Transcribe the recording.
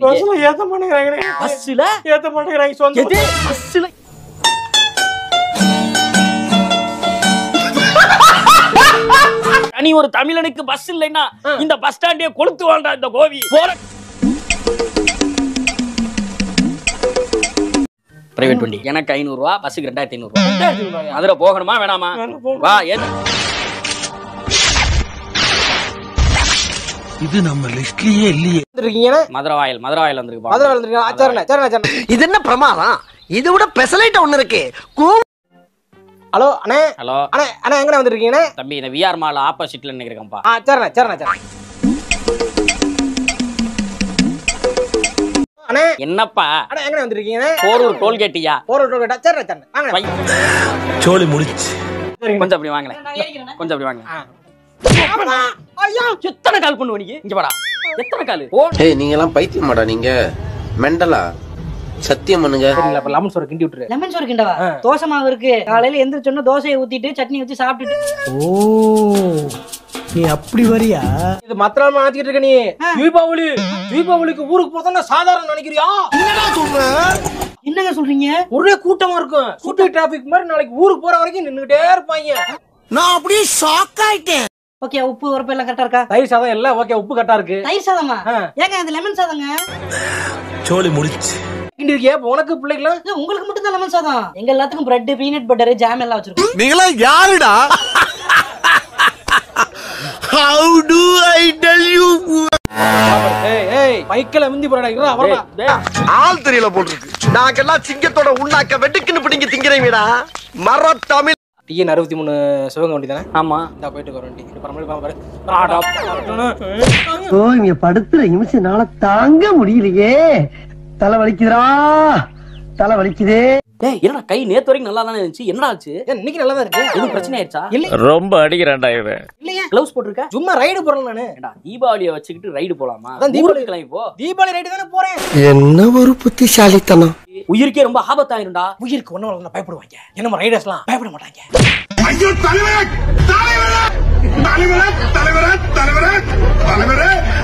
பஸ்ல ஏத்த மாட்டேங்கிறாங்க பஸ்ல ஏத்த மாட்டேங்கிறாங்க சொந்த எது பஸ்ல நீ ஒரு தமிழனுக்கு பஸ் இல்லைன்னா இந்த பஸ் ஸ்டாண்டே கொளுத்து வாழ்றா இந்த கோவி போற பிரைவேட் வண்டி எனக்கு ஐநூறு ரூபா பஸ்ஸுக்கு ரெண்டாயிரத்தி ஐநூறு ரூபா மதுரை போகணுமா வேணாமா வேணாம், போகணும். வா ஏன் இது நம்ம லிஸ்ட்லயே இல்லையே இருக்கீங்கன்னா மதுரை வாயில் மதுரை வாயில் வந்திருக்கு மதுரை வளர்ந்துருக்கீங்க சரிண்ணே சரிண்ணே சரிண்ணே இது என்ன பிரமாதம் இதை விட பெசலைட் ஒண்ணு இருக்கு ஹலோ அண்ணே ஹலோ அண்ணே அண்ணே எங்கண்ணே வந்திருக்கீங்கண்ணே தம்பி இந்த விஆர் மால் ஆப்போசிட்ல நிக்கிறேன்ப்பா ஆ சரிண்ணே சரிண்ணே சரிண்ணே அண்ணே என்னப்பா அண்ணே எங்கண்ணே வந்திருக்கீங்கண்ணே போரூர் டோல்கேட்டியா போற விட்டு கேட்டா சரிண்ணே சரிண்ணே வாங்கண்ணே வை. சோலி முடிச்சு கொஞ்சம் அப்படி வாங்களேன் கொஞ்சம் அப்படி வாங்க ஆ. ஐயா எத்தனை கால் பண்ணுவ நீ இங்க வாடா எத்தனை கால் ஓ ஏய் நீங்க எல்லாம் பைத்தியமாடா நீங்க மெண்டலா சத்தியம் பண்ணுங்க சரிங்களா அப்ப லெமன் சோறு கிண்டி விட்டுரு லெமன் சோறு கிண்டவா தோசை மாவு இருக்கு காலையில எந்திரிச்சோன்னா தோசையை ஊத்திட்டு சட்னி வச்சு சாப்பிட்டுட்டு ஓ நீ அப்படி வரியா இது மத்த நாள் மாத்திக்கிட்டு இருக்க நீ தீபாவளி தீபாவளிக்கு ஊருக்கு போறதா சாதாரண நினைக்கிறியா என்னங்க சொல்றீங்க ஒரே கூட்டமா இருக்கும் சிட்டி டிராபிக் மாதிரி நாளைக்கு ஊருக்கு போற வரைக்கும் நின்னுகிட்டே இருப்பாங்க நான் அப்படியே ஷாக் ஆயிட்டேன் ஓகே உப்பு உரப்பு எல்லாம் கரெக்டா இருக்கா தயிர் சாதம் எல்லாம் ஓகே உப்பு கட்டா இருக்கு தயிர் சாதமா ஆ. ஏங்க அது லெமன் சாதங்க சோலி முடிச்சு கிண்டி இருக்கியா இப்ப உனக்கு பிள்ளைக்கலாம் இது உங்களுக்கு மட்டும் தான் லெமன் சாதம் எங்க எல்லாத்துக்கும் பிரெட் பீனட் பட்டர் ஜாம் எல்லாம் வச்சிருக்கோம் நீங்களா யாருடா how do I tell you ஏய் ஏய் பைக்கில மிந்தி போறடா இருடா வரடா ஆள் தெரியல போட்டுருக்கு நாங்கெல்லாம் சிங்கத்தோட உண்ணாக்க வெட்டுக்குன்னு பிடிங்க திங்கிறீங்கடா மர தமிழ் டிஎன் அறுபத்தி மூணு சிவங்க வண்டி தானே ஆமா இந்தா போயிட்டு வர வண்டி இப்ப நம்மளுக்கு பாரு ஆடா. ஓ இங்க படுத்துற நிமிஷம்னால தாங்க முடியலையே தலை வலிக்குதுடா தலை வலிக்குதே டேய் என்னடா கை நேத்து வரைக்கும் நல்லா தானே இருந்துச்சு என்னடா ஆச்சு ஏன் இன்னைக்கு நல்லா தான் இருக்கு எதுவும் பிரச்சனை ஆயிடுச்சா இல்ல ரொம்ப அடிக்கிறான்டா இவன் இல்லையா க்ளவுஸ் போட்டிருக்க சும்மா ரைடு போறேன் நானு ஏண்டா தீபாவளியை வச்சுக்கிட்டு ரைடு போலாமா அதான் தீபாவளி. ஊருக்கு கிளம்பி போ தீபாவளி ரைடு தானே போறேன் என்ன ஒரு புத்திசாலித்தனம் உயிருக்கே ரொம்ப ஆபத்தாயிரும்டா உயிருக்கு ஒண்ணு வரலாம் பயப்படுவாங்க என்னமா ரைடர்ஸ்லாம் பயப்பட மாட்டாங்க ஐயோ தலைவரே தலைவரே தலைவரே தலைவரே தலைவரே தலைவரே